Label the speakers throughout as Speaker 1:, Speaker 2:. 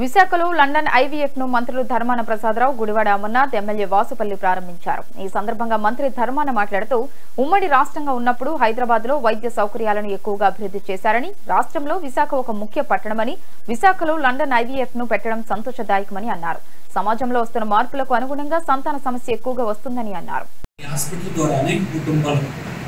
Speaker 1: విశాఖలో London IVF ను మంత్రులు ధర్మాన ప్రసాదరావు గుడివాడ అమర్నాథ్ ఎమ్మెల్యే వాసుపల్లి ప్రారంభించారు ఈ సందర్భంగా మంత్రి ధర్మాన మాట్లాడుతూ ఉమ్మడి రాష్ట్రంగా ఉన్నప్పుడు హైదరాబాద్ లో వైద్య సౌకర్యాలను ఎక్కువగా అభివృద్ధి చేశారని రాష్ట్రంలో విశాఖ ఒక ముఖ్య పట్టణమని విశాఖలో లండన్ ఐవీఎఫ్ ను పెట్టడం సంతోషదాయకమని అన్నారు సమాజంలో వస్తున్న మార్పులకు అనుగుణంగా సంతాన సమస్య ఎక్కువగా వస్తుందని అన్నారు
Speaker 2: ఈ హాస్పిటల్ ద్వారా అనేక కుటుంబాలకు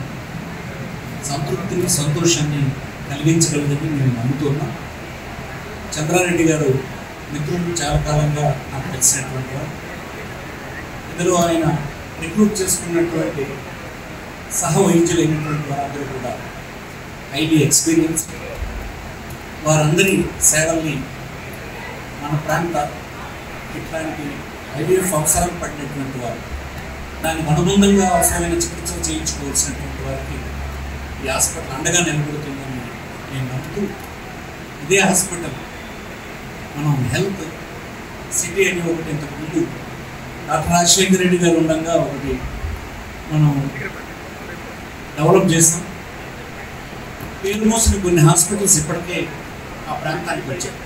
Speaker 2: సంతృప్తిని సంతోషాన్ని కలిగించగలదని మేము నమ్ముతున్నాం చంద్రారెడ్డి గారు మిత్రులు చాలా కాలంగా నాకు తెలిసినటువంటి వారు ఇందులో ఆయన రిక్రూట్ చేసుకున్నటువంటి సహ వైద్యులైనటువంటి వారందరూ కూడా హైలీ ఎక్స్పీరియన్స్ వారందరి సేవల్ని మన ప్రాంత ఇట్లాంటి ఐవీఎఫ్ అవసరం పడినటువంటి వారు దానికి అనుబంధంగా అవసరమైన చికిత్సలు చేయించుకోవాల్సినటువంటి వారికి ఈ హాస్పిటల్ అండగా నిలబడుతుందని నేను నమ్ముతూ ఇదే హాస్పిటల్ మనం హెల్త్ సిటీ అని ఒకటి ఇంతకుముందు డాక్టర్ రాజశేఖర రెడ్డి గారు ఉండగా ఒకటి మనం డెవలప్ చేస్తాం పేరు మోసిన కొన్ని హాస్పిటల్స్ ఇప్పటికే ఆ ప్రాంతానికి వచ్చాయి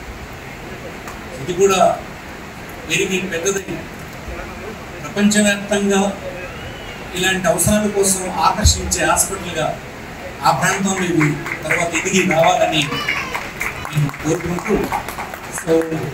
Speaker 2: ఇది కూడా పెరిగి పెద్దదై ప్రపంచవ్యాప్తంగా ఇలాంటి అవసరాల కోసం ఆకర్షించే హాస్పిటల్గా ఆ ప్రాంతంలో ఇది తర్వాత ఎదిగి రావాలని నేను కోరుకుంటూ సో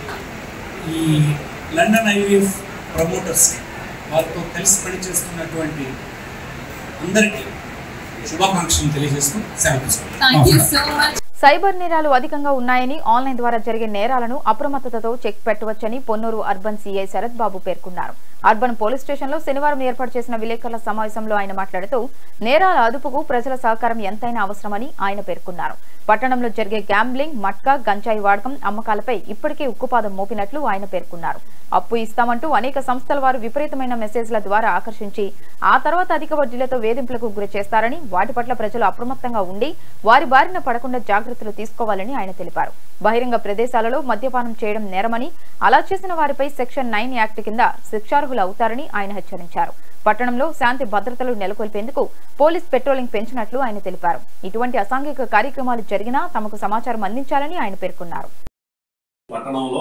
Speaker 2: ఈ లండన్ ఐవీఎఫ్ ప్రమోటర్స్ వారితో కలిసి పనిచేస్తున్నటువంటి అందరికీ శుభాకాంక్షలు తెలియజేస్తూ సెలవు
Speaker 3: Thank you so
Speaker 2: తీసుకుంటాను
Speaker 3: much.
Speaker 1: సైబర్ నేరాలు అధికంగా ఉన్నాయని ఆన్లైన్ ద్వారా జరిగే నేరాలను అప్రమత్తతతో చెక్ పెట్టవచ్చని పొన్నూరు అర్బన్ సీఐ శరత్ బాబు పేర్కొన్నారు అర్బన్ పోలీస్ స్టేషన్లో శనివారం ఏర్పాటు చేసిన విలేకరుల సమావేశంలో ఆయన మాట్లాడుతూ నేరాల అదుపుకు ప్రజల సహకారం ఎంతైనా అవసరమని ఆయన పేర్కొన్నారు పట్టణంలో జరిగే గ్యాంబ్లింగ్ మట్కా గంజాయి వాడకం అమ్మకాలపై ఇప్పటికే ఉక్కుపాదం మోపినట్లు ఆయన పేర్కొన్నారు అప్పు ఇస్తామంటూ అనేక సంస్థల వారు విపరీతమైన మెసేజ్ల ద్వారా ఆకర్షించి ఆ తర్వాత అధిక వడ్డీలతో వేధింపులకు గురి చేస్తారని వాటి పట్ల ప్రజలు అప్రమత్తంగా ఉండి వారి బారిన పడకుండా జాగ్రత్తలు తీసుకోవాలని ఆయన తెలిపారు బహిరంగ ప్రదేశాలలో మద్యపానం చేయడం నేరమని అలా చేసిన వారిపై సెక్షన్ నైన్ యాక్ట్ కింద శిక్షార్హులు అవుతారని ఆయన హెచ్చరించారు పట్టణంలో శాంతి భద్రతలు నెలకొల్పేందుకు పోలీస్ పెట్రోలింగ్ పెంచినట్లు ఆయన తెలిపారు ఇటువంటి అసాంఘిక కార్యక్రమాలు జరిగినా తమకు సమాచారం అందించాలని ఆయన పేర్కొన్నారు
Speaker 4: పట్టణంలో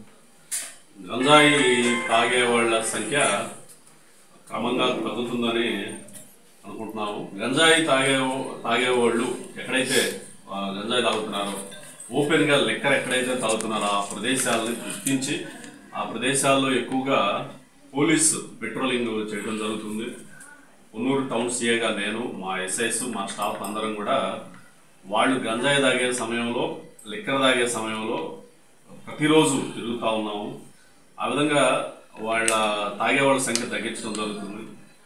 Speaker 4: గంజాయి తాగే వాళ్ళ సంఖ్య క్రమంగా తగ్గుతుందని అనుకుంటున్నాము గంజాయి తాగే తాగేవాళ్ళు ఎక్కడైతే ఆ, గంజాయి తాగుతున్నారో ఓపెన్గా లెక్కర్ ఎక్కడైతే తాగుతున్నారో ఆ ప్రదేశాలని గుర్తించి ఆ ప్రదేశాల్లో ఎక్కువగా పోలీసు పెట్రోలింగ్ చేయడం జరుగుతుంది పొన్నూరు టౌన్ సీఏగా నేను మా ఎస్ఐస్ మా స్టాఫ్ అందరం కూడా వాళ్ళు గంజాయి తాగే సమయంలో లిక్కర్ తాగే సమయంలో ప్రతిరోజు తిరుగుతూ ఉన్నాము ఆ విధంగా వాళ్ళ తాగే వాళ్ళ సంఖ్య తగ్గించడం జరుగుతుంది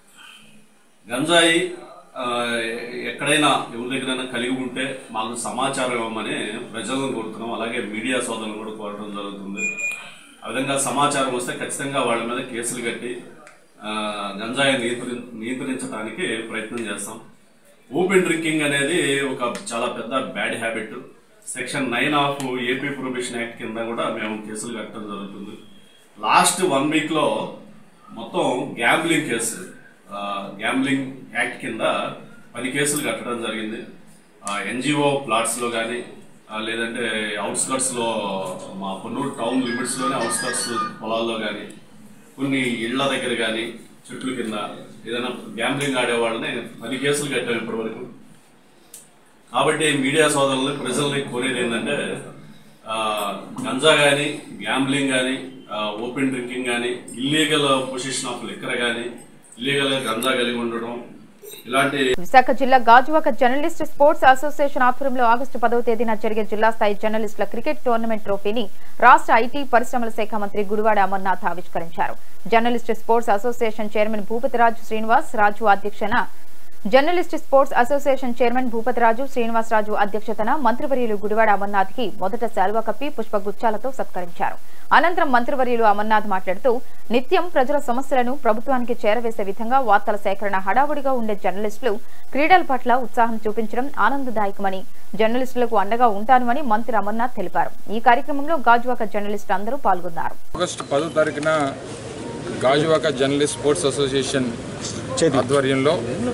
Speaker 4: గంజాయి ఆ, ఎక్కడైనా ఎవరి దగ్గరైనా కలిగి ఉంటే మాకు సమాచారం ఇవ్వమని ప్రజలను కోరుతున్నాం అలాగే మీడియా సోదరులను కూడా కోరడం జరుగుతుంది ఆ విధంగా సమాచారం వస్తే ఖచ్చితంగా వాళ్ళ మీద కేసులు కట్టి ఆ, గంజాయి నియంత్రి నియంత్రించడానికి ప్రయత్నం చేస్తాం ఓపెన్ డ్రింకింగ్ అనేది ఒక చాలా పెద్ద bad habit section nine of AP prohibition act కింద కూడా మేము కేసులు కట్టడం జరుగుతుంది లాస్ట్ వన్ వీక్లో మొత్తం గ్యాంబ్లింగ్ కేసు గ్యాంబ్లింగ్ యాక్ట్ కింద పది కేసులు కట్టడం జరిగింది ఎన్జిఓ ప్లాట్స్లో కానీ లేదంటే అవుట్స్కట్స్లో మా పొన్నూరు టౌన్ లిమిట్స్లోనే అవుట్స్కట్స్ పొలాల్లో కానీ కొన్ని ఇళ్ల దగ్గర కానీ చెట్ల కింద ఏదైనా గ్యాంబ్లింగ్ ఆడే వాళ్ళని పది కేసులు కట్టాం ఇప్పటివరకు కాబట్టి మీడియా సోదరులని ప్రజల్ని కోరేది ఏంటంటే ఆ, గంజా కానీ గ్యాంబ్లింగ్ కానీ ఓపెన్ డ్రింకింగ్ కానీ ఇల్లీగల్ పొజిషన్ ఆఫ్ లిక్కర్ కానీ ఇల్లీగల్ గంజా కలిగి ఉండడం ఇలాంటి
Speaker 1: విశాఖ జిల్లా గాజువాక జర్నలిస్ట్ స్పోర్ట్స్ అసోసియేషన్ ఆధ్వర్యంలో ఆగస్టు పదవ తేదీన జరిగే జిల్లా స్థాయి జర్నలిస్టుల క్రికెట్ టోర్నమెంట్ ట్రోఫీని రాష్ట్ర ఐటీ పరిశ్రమల శాఖ మంత్రి గుడివాడ అమర్నాథ్ ఆవిష్కరించారు journalist sports association chairman Bhupathiraju Srinivas Raju అధ్యక్షన journalist sports association chairman Bhupathiraju Srinivasaraju అధ్యక్షతన మంత్రివర్యులు గుడివాడ అమర్నాథ్ కి మొదట శాల్వా కప్పి పుష్పగుచ్చాలతో సత్కరించారు అనంతరం మంత్రివర్యులు అమర్నాథ్ మాట్లాడుతూ నిత్యం ప్రజల సమస్యలను ప్రభుత్వానికి చేరవేసే విధంగా వార్తల సేకరణ హడావుడిగా ఉండే జర్నలిస్టులు క్రీడల పట్ల ఉత్సాహం చూపించడం ఆనందదాయకమని జర్నలిస్టులకు అండగా ఉంటాను మంత్రి అమర్నాథ్ తెలిపారు ఈ కార్యక్రమంలో గాజువాక జర్నలిస్టులు అందరూ పాల్గొన్నారు
Speaker 5: ఆగస్టు పదో తారీఖున గాజువాక జర్నలిస్ట్ స్పోర్ట్స్ అసోసియేషన్ ఆధ్వర్యంలో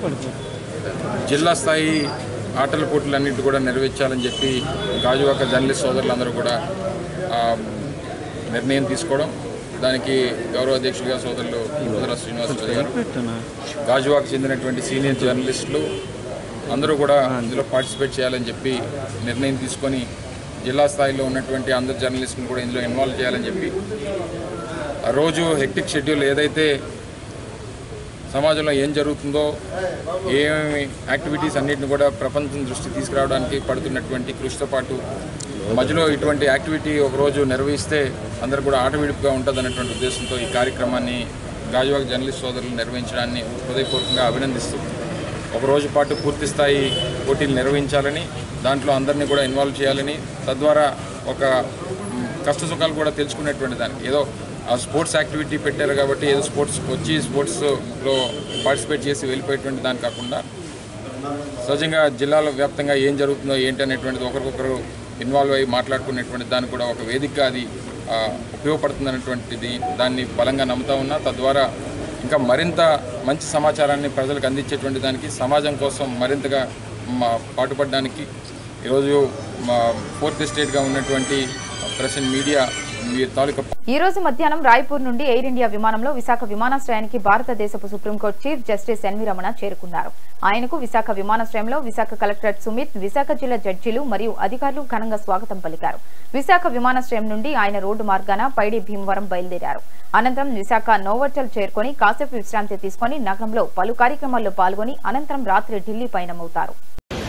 Speaker 5: జిల్లా స్థాయి ఆటల పోటీలన్నింటి కూడా నిర్వహించాలని చెప్పి గాజువాక జర్నలిస్ట్ సోదరులందరూ కూడా ఆ, నిర్ణయం తీసుకోవడం దానికి గౌరవ అధ్యక్షులుగా సోదరులు ఉదర శ్రీనివాసరావు గారు గాజువాకు చెందినటువంటి సీనియర్ జర్నలిస్టులు అందరూ కూడా ఇందులో పార్టిసిపేట్ చేయాలని చెప్పి నిర్ణయం తీసుకొని జిల్లా స్థాయిలో ఉన్నటువంటి అందరు జర్నలిస్టులను కూడా ఇందులో ఇన్వాల్వ్ చేయాలని చెప్పి ఆ రోజు హెక్టిక్ షెడ్యూల్ ఏదైతే సమాజంలో ఏం జరుగుతుందో ఏమేమి యాక్టివిటీస్ అన్నిటిని కూడా ప్రపంచం దృష్టి తీసుకురావడానికి పడుతున్నటువంటి కృషితో పాటు మధ్యలో ఇటువంటి యాక్టివిటీ ఒకరోజు నిర్వహిస్తే అందరూ కూడా ఆటవిడుపుగా ఉంటుంది అన్నటువంటి ఉద్దేశంతో ఈ కార్యక్రమాన్ని గాజువాక జర్నలిస్ట్ సోదరులు నిర్వహించడాన్ని హృదయపూర్వకంగా అభినందిస్తూ ఒక రోజు పాటు పూర్తి స్థాయి పోటీలు నిర్వహించాలని దాంట్లో అందరినీ కూడా ఇన్వాల్వ్ చేయాలని తద్వారా ఒక మ్, కష్ట సుఖాలు కూడా తెలుసుకునేటువంటి దానికి ఏదో ఆ స్పోర్ట్స్ యాక్టివిటీ పెట్టారు కాబట్టి ఏదో స్పోర్ట్స్ వచ్చి స్పోర్ట్స్లో పార్టిసిపేట్ చేసి వెళ్ళిపోయేటువంటి దాని కాకుండా సహజంగా జిల్లాల వ్యాప్తంగా ఏం జరుగుతుందో ఏంటి అనేటువంటిది ఒకరికొకరు ఇన్వాల్వ్ అయ్యి మాట్లాడుకునేటువంటి దానికి కూడా ఒక వేదిక అది ఆ, ఉపయోగపడుతుందనేటువంటిది దాన్ని బలంగా నమ్ముతా ఉన్నా తద్వారా ఇంకా మరింత మంచి సమాచారాన్ని ప్రజలకు అందించేటువంటి దానికి సమాజం కోసం మరింతగా మా పాటుపడడానికి ఈరోజు మా ఫోర్త్ స్టేట్గా ఉన్నటువంటి ప్రెస్ అండ్ మీడియా మీ తాలూకా
Speaker 1: ఈ రోజు మధ్యాహ్నం రాయ్పూర్ నుండి ఎయిర్ ఇండియా విమానంలో విశాఖ విమానాశ్రయానికి భారతదేశపు supreme court chief justice N V Ramana చేరుకున్నారు ఆయనకు విశాఖ విమానాశ్రయంలో విశాఖ కలెక్టరేట్ సుమిత్ విశాఖ జిల్లా జడ్జీలు మరియు అధికారులు ఘనంగా స్వాగతం పలికారు విశాఖ విమానాశ్రయం నుండి ఆయన రోడ్డు మార్గాన పైడి భీమవరం బయలుదేరారు అనంతరం విశాఖ నోవోటల్ చేరుకొని కాసేపు విశ్రాంతి తీసుకొని నగరంలో పలు కార్యక్రమాల్లో పాల్గొని అనంతరం రాత్రి ఢిల్లీ పయనమవుతారు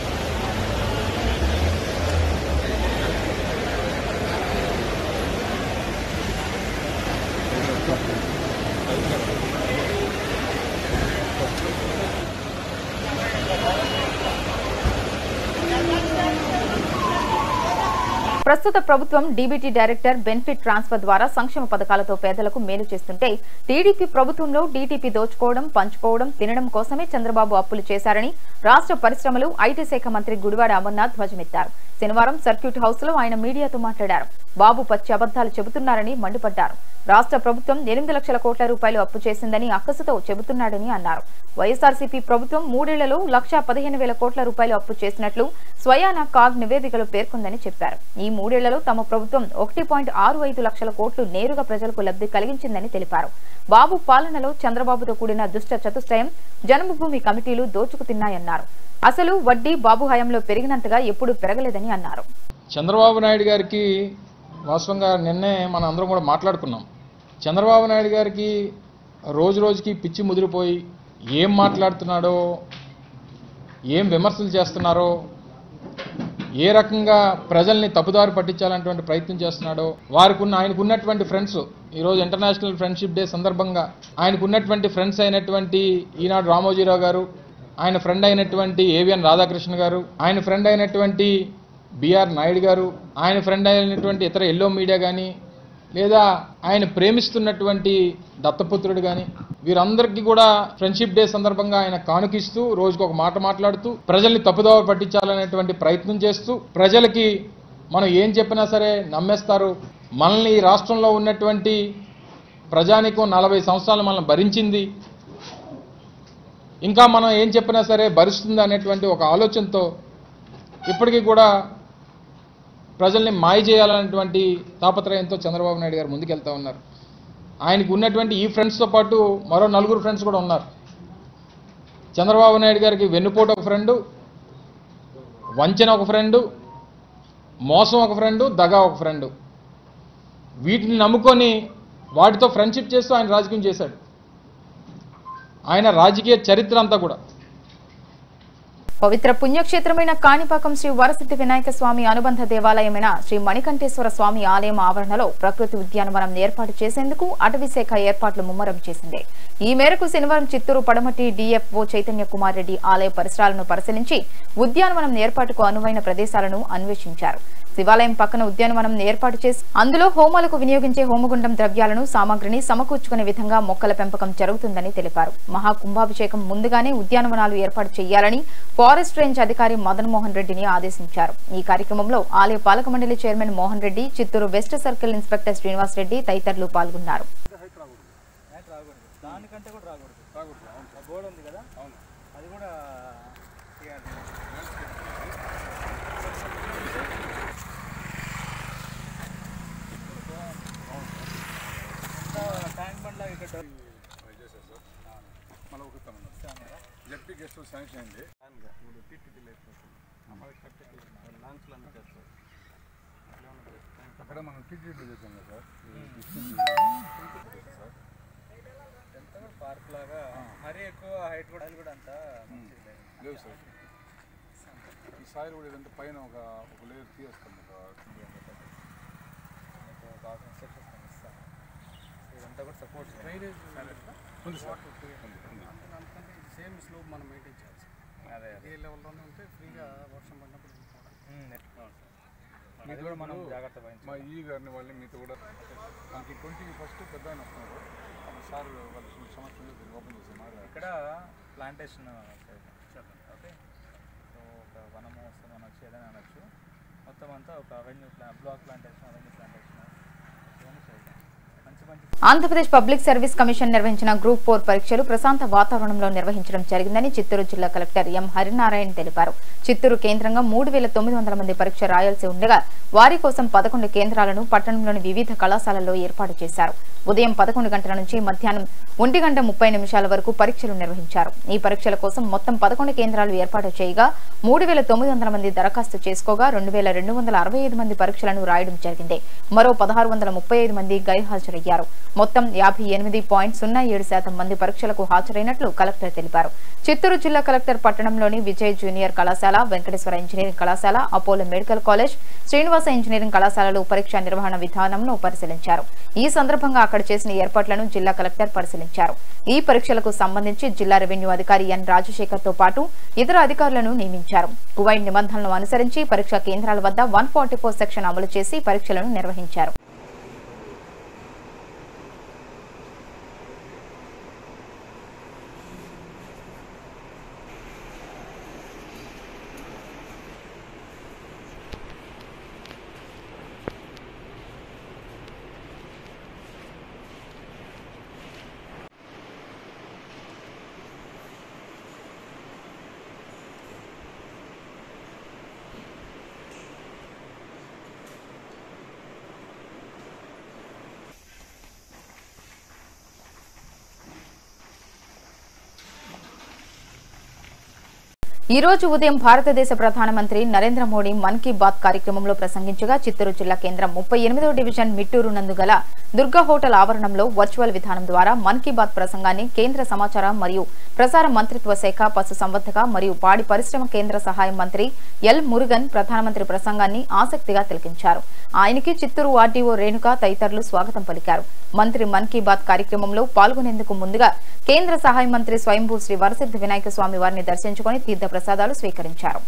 Speaker 1: ప్రస్తుత ప్రభుత్వం డీబీటీ డైరెక్టర్ బెనిఫిట్ ట్రాన్స్ఫర్ ద్వారా సంక్షేమ పథకాలతో పేదలకు మేలు చేస్తుంటే టీడీపీ ప్రభుత్వంలో డీటీపీ దోచుకోవడం పంచుకోవడం తినడం కోసమే చంద్రబాబు అప్పులు చేశారని రాష్ట్ర పరిశ్రమలు ఐటీ శాఖ మంత్రి గుడివాడ అమర్నాథ్ ధ్వజమెత్తారు శనివారం సర్క్యూట్ హౌస్ లో ఆయన మీడియాతో మాట్లాడారు బాబు పచ్చి అబద్దాలు చెబుతున్నారని మండిపడ్డారు రాష్ట్ర ప్రభుత్వం ఎనిమిది లక్షల కోట్ల రూపాయలు అప్పు చేసిందని అక్కసుతో చెబుతున్నాడని అన్నారు వైఎస్ఆర్సీపీ ప్రభుత్వం మూడేళ్లలో లక్షా పదిహేను వేల కోట్ల రూపాయలు అప్పు చేసినట్లు స్వయాన కాగ్ నివేదికలో పేర్కొందని చెప్పారు ఈ మూడేళ్లలో తమ ప్రభుత్వం ఒకటి పాయింట్ ఆరు ఐదు లక్షల కోట్లు నేరుగా ప్రజలకు లబ్ధి కలిగించిందని తెలిపారు బాబు పాలనలో చంద్రబాబుతో కూడిన దుష్ట చతుష్టయం జన్మభూమి కమిటీలు దోచుకు తిన్నాయన్నారు అసలు వడ్డీ బాబు హయాంలో పెరిగినంతగా ఎప్పుడూ పెరగలేదని అన్నారు
Speaker 5: చంద్రబాబు నాయుడు గారికి వాస్తవంగా నిన్నే మన అందరం కూడా మాట్లాడుకున్నాం చంద్రబాబు నాయుడు గారికి రోజు రోజుకి పిచ్చి ముదిరిపోయి ఏం మాట్లాడుతున్నాడో ఏం విమర్శలు చేస్తున్నారో ఏ రకంగా ప్రజల్ని తప్పుదారి పట్టించాలనేటువంటి ప్రయత్నం చేస్తున్నాడో వారికి ఉన్న ఆయనకు ఉన్నటువంటి ఫ్రెండ్స్ ఈరోజు ఇంటర్నేషనల్ ఫ్రెండ్షిప్ డే సందర్భంగా ఆయనకు ఉన్నటువంటి ఫ్రెండ్స్ అయినటువంటి ఈనాడు రామోజీరావు గారు ఆయన ఫ్రెండ్ అయినటువంటి ఏవిఎన్ రాధాకృష్ణ గారు ఆయన ఫ్రెండ్ అయినటువంటి బిఆర్ నాయుడు గారు ఆయన ఫ్రెండ్ అయినటువంటి ఇతర ఎల్లో మీడియా కానీ లేదా ఆయన ప్రేమిస్తున్నటువంటి దత్తపుత్రుడు కానీ వీరందరికీ కూడా ఫ్రెండ్షిప్ డే సందర్భంగా ఆయన కానుకిస్తూ రోజుకు ఒక మాట మాట్లాడుతూ ప్రజల్ని తప్పుదోవ పట్టించాలనేటువంటి ప్రయత్నం చేస్తూ ప్రజలకి మనం ఏం చెప్పినా సరే నమ్మేస్తారు మనల్ని ఈ రాష్ట్రంలో ఉన్నటువంటి ప్రజానికం నలభై సంవత్సరాలు మనల్ని భరించింది ఇంకా మనం ఏం చెప్పినా సరే భరిస్తుంది అనేటువంటి ఒక ఆలోచనతో ఇప్పటికీ కూడా ప్రజల్ని మాయ చేయాలనేటువంటి తాపత్రయంతో చంద్రబాబు నాయుడు గారు ముందుకెళ్తా ఉన్నారు ఆయనకు ఉన్నటువంటి ఈ ఫ్రెండ్స్తో పాటు మరో నలుగురు ఫ్రెండ్స్ కూడా ఉన్నారు చంద్రబాబు నాయుడు గారికి వెన్నుపోటు ఒక ఫ్రెండు వంచన ఒక ఫ్రెండు మోసం ఒక ఫ్రెండు దగా ఒక ఫ్రెండు వీటిని నమ్ముకొని వాటితో ఫ్రెండ్షిప్ చేస్తూ ఆయన రాజకీయం చేశాడు ఆయన రాజకీయ చరిత్ర అంతా కూడా
Speaker 1: పవిత్ర పుణ్యక్షేత్రమైన కాణిపాకం శ్రీ వరసిద్ధి వినాయక స్వామి అనుబంధ దేవాలయమైన శ్రీ మణికంఠేశ్వర స్వామి ఆలయం ఆవరణలో ప్రకృతి ఉద్యానవనం ఏర్పాటు చేసేందుకు అటవీ శాఖ ఏర్పాట్లు ముమ్మరం చేసింది ఈ మేరకు శనివారం చిత్తూరు పడమటి డిఎఫ్ఓ చైతన్య కుమార్ రెడ్డి ఆలయ పరిసరాలను పరిశీలించి ఉద్యానవనం ఏర్పాటుకు అనువైన ప్రదేశాలను అన్వేషించారు శివాలయం పక్కన ఉద్యానవనం ఏర్పాటు చేసి అందులో హోమాలకు వినియోగించే హోమగుండం ద్రవ్యాలను సామాగ్రిని సమకూర్చుకునే విధంగా మొక్కల పెంపకం జరుగుతుందని తెలిపారు మహాకుంభాభిషేకం ముందుగానే ఉద్యానవనాలు ఏర్పాటు చేయాలని ఫారెస్ట్ రేంజ్ అధికారి మదన్ మోహన్ రెడ్డిని ఆదేశించారు ఈ కార్యక్రమంలో ఆలయ పాలక మండలి chairman Mohan Reddy Chittoor west circle inspector Srinivas Reddy తదితరులు పాల్గొన్నారు
Speaker 3: దానికంటే కూడా రాకూడదు గోడ ఉంది కదా అది కూడా చేయాలి ఇక్కడ
Speaker 5: మళ్ళీ ఒకతాను జడ్పీ గెస్ట్ హౌస్ శాంక్షన్ అయింది అక్కడ మనం టీటీడీ చేసాం కదా సార్
Speaker 3: ఎంత కూడా పార్క్ లాగా మరీ ఎక్కువ హైట్ కూడా అది కూడా అంత మంచిది లేదు.
Speaker 5: లేవు సార్ ఈ సాయిల్ కూడా ఇదంతా పైన ఒక ఒక లేయర్ తీయేస్తాం ఒక
Speaker 3: మీకు ఒక హాఫ్ ఇన్స్ట్రక్షన్స్ ఇస్తాను ఇదంతా కూడా సపోర్ట్
Speaker 5: ఉంది సార్ ఉంది ఉంది
Speaker 6: అందుకంటే ఇది సేమ్ స్లోప్ మనం మెయింటైన్ చేయాలి
Speaker 3: అదే అదే
Speaker 6: ఏ లెవెల్లోనే ఉంటే ఫ్రీగా వర్షం పడినప్పుడు వెళ్ళిపోవడం
Speaker 3: అది కూడా మనం జాగ్రత్త
Speaker 5: మా
Speaker 3: వహించాలి
Speaker 5: ఈ గారిని వాళ్ళని మీతో కూడా మనకి ట్వంటీ ఫస్ట్ పెద్ద ఆయన వస్తున్నారు అప్పుడు సార్ వాళ్ళ సంవత్సరం దీన్ని ఓపెన్ చేశారు మాట
Speaker 3: ఇక్కడ ప్లాంటేషన్ ఓకే సో ఒక వన మహోత్సవం అనొచ్చు ఏదైనా అనొచ్చు మొత్తం అంతా ఒక అవెన్యూ ప్లా బ్లాక్ ప్లాంటేషన్ అవెన్యూ ప్లాంటేషన్ ఇవన్నీ చేద్దాం మంచి మంచి
Speaker 1: ఆంధ్రప్రదేశ్ పబ్లిక్ సర్వీస్ కమిషన్ నిర్వహించిన గ్రూప్ ఫోర్ పరీక్షలు ప్రశాంత వాతావరణంలో నిర్వహించడం జరిగిందని చిత్తూరు జిల్లా కలెక్టర్ ఎం హరినారాయణ తెలిపారు చిత్తూరు కేంద్రంగా మూడు వేల తొమ్మిది వందల మంది పరీక్ష రాయాల్సి ఉండగా వారి కోసం పదకొండు కేంద్రాలను పట్టణంలోని వివిధ కళాశాలల్లో ఏర్పాటు చేశారు ఉదయం పదకొండు గంటల నుంచి మధ్యాహ్నం ఒంటి గంట ముప్పై నిమిషాల వరకు పరీక్షలు నిర్వహించారు ఈ పరీక్షల కోసం మొత్తం పదకొండు కేంద్రాలు ఏర్పాటు చేయగా మూడు వేల తొమ్మిది వందల మంది దరఖాస్తు చేసుకోగా రెండు వేల రెండు వందల అరవై ఐదు మంది పరీక్షలను రాయడం జరిగింది మరో పదహారు వందల ముప్పై ఐదు మంది గైర్హాజరయ్యారు మొత్తం యాభై ఎనిమిది పాయింట్ సున్నా ఏడు శాతం మంది పరీక్షలకు హాజరైనట్లు కలెక్టర్ తెలిపారు చిత్తూరు జిల్లా కలెక్టర్ పట్టణంలోని విజయ్ జూనియర్ కళాశాల వెంకటేశ్వర ఇంజనీరింగ్ కళాశాల Apollo medical college Srinivasa engineering కళాశాలలో పరీక్షా నిర్వహణ విధానంను పరిశీలించారు ఈ సందర్భంగా అక్కడ చేసిన ఏర్పాట్లను జిల్లా కలెక్టర్ పరిశీలించారు ఈ పరీక్షలకు సంబంధించి జిల్లా రెవెన్యూ అధికారి ఎన్ రాజశేఖర్ తో పాటు ఇతర అధికారులను నియమించారు కువైట్ నిబంధనలను అనుసరించి పరీక్షా కేంద్రాల వద్ద వన్ సెక్షన్ అమలు చేసి పరీక్షలను నిర్వహించారు ఈ రోజు ఉదయం భారతదేశ ప్రధానమంత్రి నరేంద్ర మోడీ మన్ కీ బాత్ కార్యక్రమంలో ప్రసంగించగా చిత్తూరు జిల్లా కేంద్రం ముప్పై ఎనిమిదవ డివిజన్ మిట్టూరు నందు గల దుర్గా హోటల్ ఆవరణంలో వర్చువల్ విధానం ద్వారా మన్ కీ బాత్ ప్రసంగాన్ని కేంద్ర సమాచార మరియు ప్రసార మంత్రిత్వ శాఖ పశుసంవర్ధక మరియు పాడి పరిశ్రమ కేంద్ర సహాయ మంత్రి ఎల్ మురుగన్ ప్రధానమంత్రి ప్రసంగాన్ని ఆసక్తిగా తిలకించారు ఆయనకి చిత్తూరు ఆర్డీఓ రేణుక తదితరులు స్వాగతం పలికారు మంత్రి మన్ కీ బాత్ కార్యక్రమంలో పాల్గొనేందుకు ముందుగా కేంద్ర సహాయ మంత్రి స్వయంభూ శ్రీ వరసిద్ధ వినాయక స్వామి వారిని దర్శించుకుని తీర్థ ప్రసాదాలు స్వీకరించారు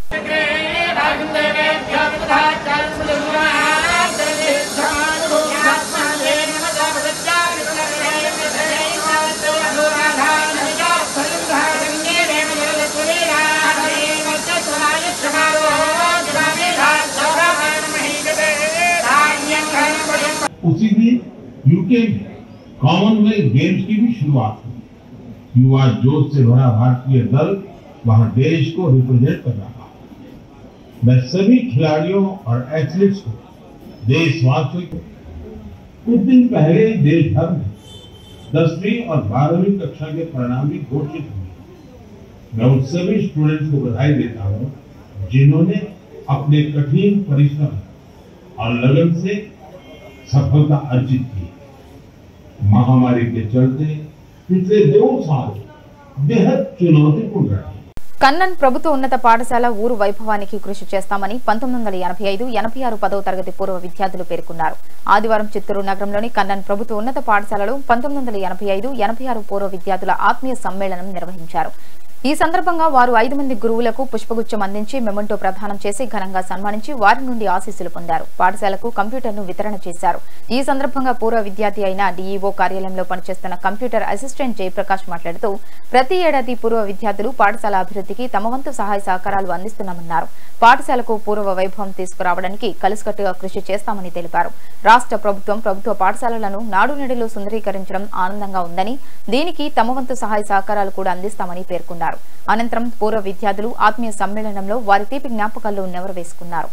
Speaker 7: उसी दिन यूके में कॉमनवेल्थ गेम्स की भी शुरुआत हुई युवा जोश से भरा भारतीय दल वहां देश को रिप्रेजेंट कर रहा है मैं सभी खिलाड़ियों और एथलीट्स को देशवासियों को कुछ दिन पहले ही देश भर में दसवीं और बारहवीं कक्षा के परिणाम भी घोषित हुए मैं उन सभी स्टूडेंट्स को बधाई देता हूं जिन्होंने अपने कठिन परिश्रम और लगन से सफलता अर्जित की महामारी के चलते पिछले दो साल बेहद चुनौतीपूर्ण रहे
Speaker 1: కన్నన్ ప్రభుత్వ ఉన్నత పాఠశాల ఊరు వైభవానికి కృషి చేస్తామని పంతొమ్మిది వందల ఎనభై ఐదు ఎనభై ఆరు పదవ తరగతి పూర్వ విద్యార్థులు పేర్కొన్నారు ఆదివారం చిత్తూరు నగరంలోని కన్నన్ ప్రభుత్వ ఉన్నత పాఠశాలలో పంతొమ్మిది వందల ఎనభై ఐదు ఎనభై ఆరు పూర్వ విద్యార్థుల ఆత్మీయ సమ్మేళనం నిర్వహించారు ఈ సందర్భంగా వారు ఐదు మంది గురువులకు పుష్పగుచ్చం అందించి మెమంటో ప్రదానం చేసి ఘనంగా సన్మానించి వారి నుండి ఆశీస్సులు పొందారు పాఠశాలకు కంప్యూటర్ను వితరణ చేశారు ఈ సందర్భంగా పూర్వ విద్యార్థి అయిన డీఈఓ కార్యాలయంలో పనిచేస్తున్న కంప్యూటర్ అసిస్టెంట్ జయప్రకాష్ మాట్లాడుతూ ప్రతి ఏడాది పూర్వ విద్యార్థులు పాఠశాల అభివృద్ధికి తమ వంతు సహాయ సహకారాలు అందిస్తున్నామన్నారు పాఠశాలకు పూర్వ వైభవం తీసుకురావడానికి కలిసికట్టుగా కృషి చేస్తామని తెలిపారు రాష్ట్ర ప్రభుత్వం ప్రభుత్వ పాఠశాలలను నాడు నేడులో సుందరీకరించడం ఆనందంగా ఉందని దీనికి తమ వంతు సహాయ సహకారాలు కూడా అందిస్తామని పేర్కొన్నారు అనంతరం పూర్వ విద్యార్థులు ఆత్మీయ సమ్మేళనంలో వారి తీపి జ్ఞాపకాల్లో నెవరు వేసుకున్నారు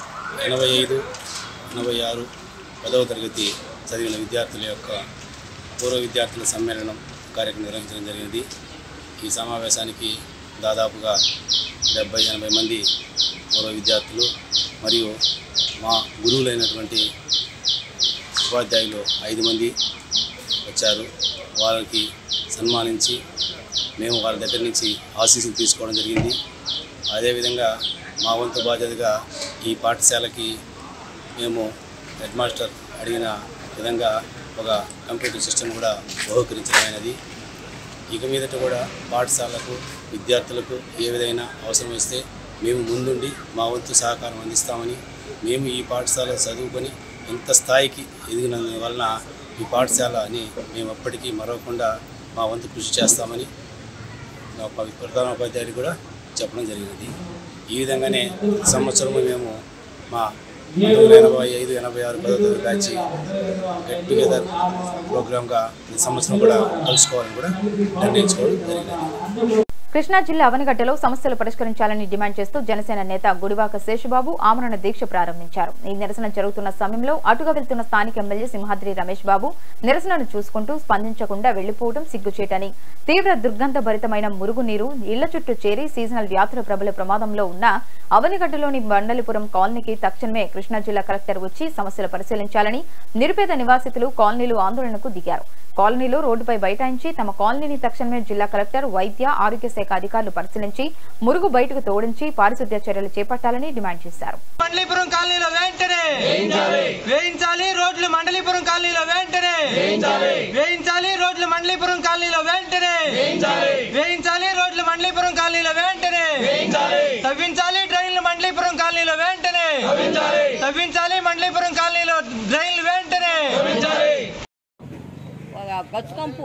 Speaker 8: ఎనభై ఐదు ఎనభై ఆరు పదవ తరగతి చదివిన విద్యార్థుల యొక్క పూర్వ విద్యార్థుల సమ్మేళనం కార్యక్రమం నిర్వహించడం జరిగింది ఈ సమావేశానికి దాదాపుగా డెబ్బై ఎనభై మంది పూర్వ విద్యార్థులు మరియు మా గురువులైనటువంటి ఉపాధ్యాయులు ఐదు మంది వచ్చారు వాళ్ళకి సన్మానించి మేము వాళ్ళ దగ్గర నుంచి ఆశీస్సులు తీసుకోవడం జరిగింది అదేవిధంగా మా వంతు బాధ్యతగా ఈ పాఠశాలకి మేము హెడ్ మాస్టర్ అడిగిన విధంగా ఒక కంప్యూటర్ సిస్టమ్ కూడా బహుకరించడమైనది ఇక మీదట కూడా పాఠశాలకు విద్యార్థులకు ఏ విధమైన అవసరం వస్తే మేము ముందుండి మా వంతు సహకారం అందిస్తామని మేము ఈ పాఠశాల చదువుకొని ఇంత స్థాయికి ఎదిగిన వలన ఈ పాఠశాలని మేము ఎప్పటికీ మరవకుండా మా వంతు కృషి చేస్తామని మా ప- ప్రధాన ఉపాధ్యాయుడు కూడా చెప్పడం జరిగినది ఈ విధంగానే ప్రతి సంవత్సరము మేము మా పంతొమ్మిది వందల ఎనభై ఐదు ఎనభై ఆరు పదో తరగతి బ్యాచ్ గెట్ టుగెదర్ ప్రోగ్రామ్గా ప్రతి సంవత్సరం కూడా కలుసుకోవాలని కూడా నిర్ణయించుకోవడం జరిగినది
Speaker 1: కృష్ణా జిల్లా అవనిగడ్డలో సమస్యలు పరిష్కరించాలని డిమాండ్ చేస్తూ జనసేన నేత గుడివాక శేషబాబు ఆమరణ దీక్ష ప్రారంభించారు ఈ నిరసన జరుగుతున్న సమయంలో అటుగా వెళ్తున్న స్థానిక ఎమ్మెల్యే సింహాద్రి రమేష్ బాబు నిరసనను చూసుకుంటూ స్పందించకుండా వెళ్లిపోవడం సిగ్గుచేటని తీవ్ర దుర్గంధభరితమైన మురుగునీరు ఇళ్ల చుట్టూ చేరి సీజనల్ వ్యాధుల ప్రబల ప్రమాదంలో ఉన్న అవనిగడ్డలోని బండలిపురం కాలనీకి తక్షణమే కృష్ణా జిల్లా కలెక్టర్ వచ్చి సమస్యలు పరిశీలించాలని నిరుపేద నివాసితులు కాలనీలు ఆందోళనకు దిగారు కాలనీలో రోడ్డుపై బైఠాయించి తమ కాలనీని తక్షణమే జిల్లా కలెక్టర్ వైద్య ఆరోగ్య శాఖ అధికారులు పరిశీలించి మురుగు బయటకు తోడించి పారిశుద్ధ్య చర్యలు చేపట్టాలని డిమాండ్ చేశారు
Speaker 9: గచ్చుకంపు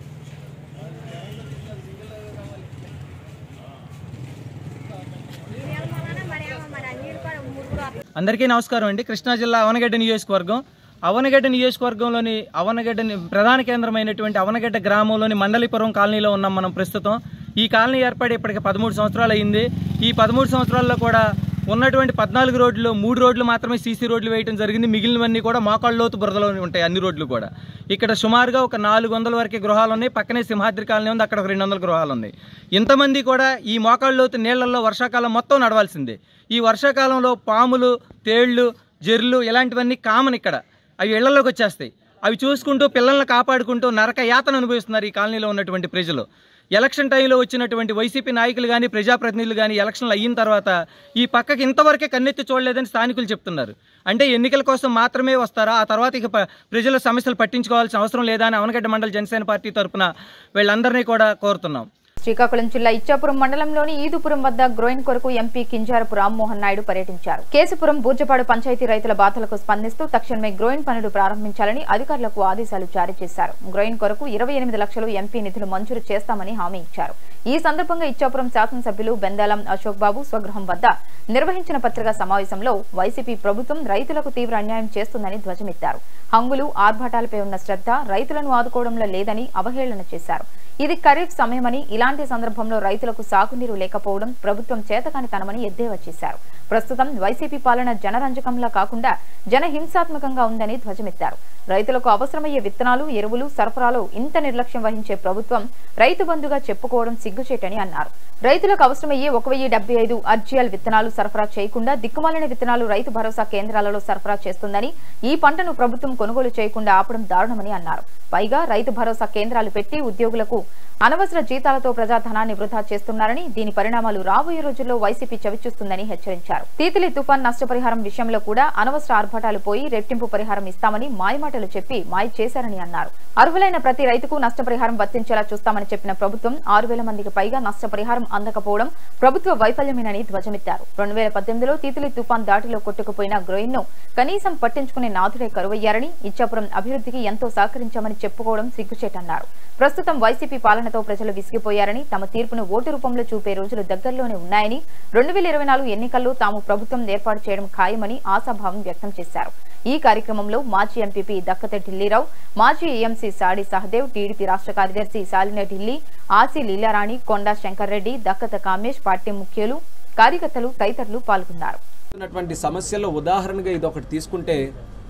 Speaker 10: అందరికీ నమస్కారం అండి కృష్ణా జిల్లా అవనగడ్డ నియోజకవర్గం అవనగడ్డ నియోజకవర్గంలోని అవనగడ్డ ని- ప్రధాన కేంద్రమైనటువంటి అవనగడ్డ గ్రామంలోని మండలిపురం కాలనీలో ఉన్నాం మనం ప్రస్తుతం ఈ కాలనీ ఏర్పడి ఇప్పటికి పదమూడు సంవత్సరాలు అయింది ఈ పదమూడు సంవత్సరాల్లో కూడా ఉన్నటువంటి పద్నాలుగు రోడ్లు మూడు రోడ్లు మాత్రమే సీసీ రోడ్లు వేయడం జరిగింది మిగిలినవన్నీ కూడా మోకాళ్ళ లోతు బురదలో ఉంటాయి అన్ని రోడ్లు కూడా ఇక్కడ సుమారుగా ఒక నాలుగు వందల వరకు గృహాలు ఉన్నాయి పక్కనే సింహాద్రి కాలనీ ఉంది అక్కడ ఒక రెండు వందల గృహాలు ఉన్నాయి ఇంతమంది కూడా ఈ మోకాళ్ళ లోతు నీళ్లలో వర్షాకాలం మొత్తం నడవాల్సిందే ఈ వర్షాకాలంలో పాములు తేళ్లు జెర్లు ఇలాంటివన్నీ కామన్ ఇక్కడ అవి ఇళ్లలోకి వచ్చేస్తాయి అవి చూసుకుంటూ పిల్లల్ని కాపాడుకుంటూ నరక యాతన అనుభవిస్తున్నారు ఈ కాలనీలో ఉన్నటువంటి ప్రజలు ఎలక్షన్ టైంలో వచ్చినటువంటి వైసీపీ నాయకులు కానీ ప్రజాప్రతినిధులు కానీ ఎలక్షన్లు అయిన తర్వాత ఈ పక్కకి ఇంతవరకే కన్నెత్తి చూడలేదని స్థానికులు చెప్తున్నారు అంటే ఎన్నికల కోసం మాత్రమే వస్తారా ఆ తర్వాత ఇక ప- ప్రజల సమస్యలు పట్టించుకోవాల్సిన అవసరం లేదా అని అవనగడ్డ మండల జనసేన పార్టీ తరపున వీళ్ళందరినీ కూడా కోరుతున్నాం
Speaker 1: శ్రీకాకుళం జిల్లా ఇచ్చాపురం మండలంలోని ఈదుపురం వద్ద గ్రోయిన్ కొరకు ఎంపీ కింజారపు రామ్మోహన్ నాయుడు పర్యటించారు కేసుపురం బూర్జపాడు పంచాయతీ రైతుల బాధలకు స్పందిస్తూ తక్షణమే గ్రోయిన్ పనులు ప్రారంభించాలని అధికారులకు ఆదేశాలు జారీ చేశారు గ్రోయిన్ కొరకు ఇరవై ఎనిమిది లక్షలు ఎంపీ నిధులు మంజూరు చేస్తామని హామీ ఇచ్చారు ఈ సందర్భంగా ఇచ్చాపురం శాసనసభ్యులు బెందాలం అశోక్ బాబు స్వగృహం వద్ద నిర్వహించిన పత్రికా సమావేశంలో వైసీపీ ప్రభుత్వం రైతులకు తీవ్ర అన్యాయం చేస్తుందని ధ్వజమెత్తారు హంగులు ఆర్భాటాలపై ఉన్న శ్రద్ధ రైతులను ఆదుకోవడంలో లేదని అవహేళన చేశారు ఇది ఖరీఫ్ సమయమని ఇలాంటి సందర్భంలో రైతులకు సాగునీరు లేకపోవడం ప్రభుత్వం చేతకానితనమని ఎద్దేవా చేశారు ప్రస్తుతం వైసీపీ పాలన జనరంజకంలా కాకుండా జనహింసాత్మకంగా ఉందని ధ్వజమెత్తారు రైతులకు అవసరమయ్యే విత్తనాలు ఎరువులు సరఫరాలో ఇంత నిర్లక్ష్యం వహించే ప్రభుత్వం రైతు బంధుగా చెప్పుకోవడం సిగ్గుచేటని అన్నారు రైతులకు అవసరమయ్యే ఒక వెయ్యి డెబ్బై ఐదు అర్జియల్ విత్తనాలు సరఫరా చేయకుండా దిక్కుమాలిన విత్తనాలు రైతు భరోసా కేంద్రాలలో సరఫరా చేస్తుందని ఈ పంటను ప్రభుత్వం కొనుగోలు చేయకుండా ఆపడం దారుణమని అన్నారు పైగా రైతు భరోసా కేంద్రాలు పెట్టి ఉద్యోగులకు అనవసర జీతాలతో ప్రజాధనాన్ని వృధా చేస్తున్నారని దీని పరిణామాలు రాబోయే రోజుల్లో వైసీపీ చవిచూస్తుందని హెచ్చరించారు తీతిలి తుఫాన్ నష్టపరిహారం విషయంలో కూడా అనవసర ఆర్భాటాలు పోయి రెట్టింపు పరిహారం ఇస్తామని మాయమాటలు చెప్పి మాయ చేశారని అన్నారు అర్హులైన ప్రతి రైతుకు నష్టపరిహారం వర్తించేలా చూస్తామని చెప్పిన ప్రభుత్వం ఆరు వేల మందికి పైగా నష్టపరిహారం అందకపోవడం ప్రభుత్వ వైఫల్యమేనని ధ్వజమెత్తారు రెండు వేల పద్దెనిమిదిలో తీతిలి తుఫాన్ దాటిలో కొట్టుకుపోయిన గ్రోయిన్ ను కనీసం పట్టించుకునే నాథుడే కరువయ్యారని ఇచ్చాపురం అభివృద్ధికి ఎంతో సహకరించామని చెప్పుకోవడం సిగ్గుచేటన్నారు ప్రస్తుతం వైసీపీ పాలనతో ప్రజలు విసిగిపోయారని తమ తీర్పును ఓటు రూపంలో చూపే రోజులు దగ్గరలోనే ఉన్నాయని రెండు వేల ఇరవై నాలుగు ఎన్నికల్లో తాము ప్రభుత్వం ఏర్పాటు చేయడం ఖాయమని ఆశాభావం వ్యక్తం చేశారు ఈ కార్యక్రమంలో మాజీ ఎంపీపీ దక్కత ఢిల్లీరావు మాజీ ఏఎంసీ సాడి సహదేవ్ టీడీపీ రాష్ట్ర కార్యదర్శి సాలిన ఢిల్లీ ఆసి లీలారాణి కొండా శంకర్ రెడ్డి దక్కత కామేష్ పార్టీ ముఖ్యులు కార్యకర్తలు తదితరులు పాల్గొన్నారు
Speaker 11: ఉన్నటువంటి సమస్యల్లో ఉదాహరణగా ఇది ఒకటి తీసుకుంటే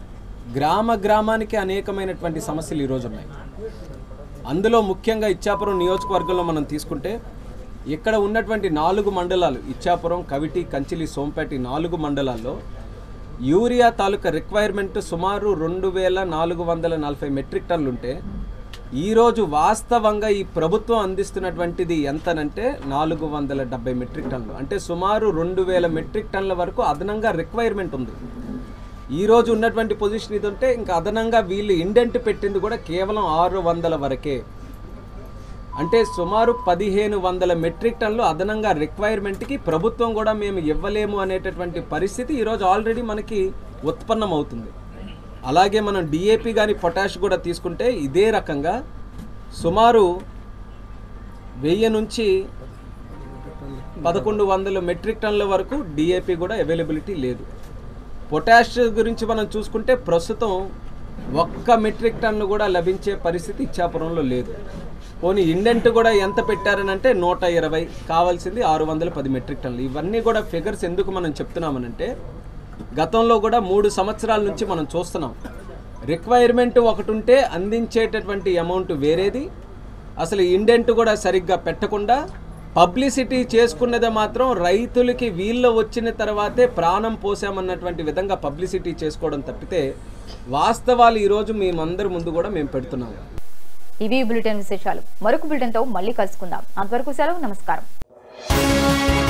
Speaker 9: గ్రామ గ్రామానికి అనేకమైనటువంటి సమస్యలు ఈరోజు ఉన్నాయి అందులో ముఖ్యంగా ఇచ్చాపురం నియోజకవర్గంలో మనం తీసుకుంటే ఇక్కడ ఉన్నటువంటి నాలుగు మండలాలు ఇచ్చాపురం కవిటి కంచిలి సోంపేట ఈ నాలుగు మండలాల్లో యూరియా తాలూకా రిక్వైర్మెంట్ సుమారు రెండు వేల నాలుగు వందల నలభై మెట్రిక్ టన్నులు ఉంటే ఈరోజు వాస్తవంగా ఈ ప్రభుత్వం అందిస్తున్నటువంటిది ఎంతనంటే నాలుగు వందల డెబ్బై మెట్రిక్ టన్నులు అంటే సుమారు రెండు వేల మెట్రిక్ టన్నుల వరకు అదనంగా రిక్వైర్మెంట్ ఉంది ఈ రోజు ఉన్నటువంటి పొజిషన్ ఇది ఉంటే ఇంకా అదనంగా వీళ్ళు ఇండెంట్ పెట్టింది కూడా కేవలం ఆరు వందల వరకే అంటే సుమారు పదిహేను వందల మెట్రిక్ టన్లు అదనంగా రిక్వైర్మెంట్కి ప్రభుత్వం కూడా మేము ఇవ్వలేము అనేటటువంటి పరిస్థితి ఈరోజు ఆల్రెడీ మనకి ఉత్పన్నం అవుతుంది అలాగే మనం డిఏపి కానీ పొటాష్ కూడా తీసుకుంటే ఇదే రకంగా సుమారు వెయ్యి నుంచి పదకొండు వందల మెట్రిక్ టన్నుల వరకు డిఏపి కూడా అవైలబిలిటీ లేదు పొటాష్ గురించి మనం చూసుకుంటే ప్రస్తుతం ఒక్క మెట్రిక్ టన్ను కూడా లభించే పరిస్థితి ఇచ్చాపురంలో లేదు పోనీ ఇండెంట్ కూడా ఎంత పెట్టారనంటే నూట ఇరవై కావాల్సింది ఆరు వందల పది మెట్రిక్ టన్నులు ఇవన్నీ కూడా ఫిగర్స్ ఎందుకు మనం చెప్తున్నామనంటే గతంలో కూడా మూడు సంవత్సరాల నుంచి మనం చూస్తున్నాం రిక్వైర్మెంట్ ఒకటి ఉంటే అందించేటటువంటి అమౌంట్ వేరేది అసలు ఇండెంట్ కూడా సరిగ్గా పెట్టకుండా పబ్లిసిటీ చేసుకున్నది మాత్రం రైతులకి వీళ్ళు వచ్చిన తర్వాతే ప్రాణం పోసామన్నటువంటి విధంగా పబ్లిసిటీ చేసుకోవడం తప్పితే వాస్తవాలు ఈరోజు మేమందరి ముందు కూడా మేము పెడుతున్నాము
Speaker 1: ఇవి బులెటిన్ విశేషాలు మరొక బులెటిన్తో మళ్ళీ కలుసుకుందాం అంతవరకు సెలవు నమస్కారం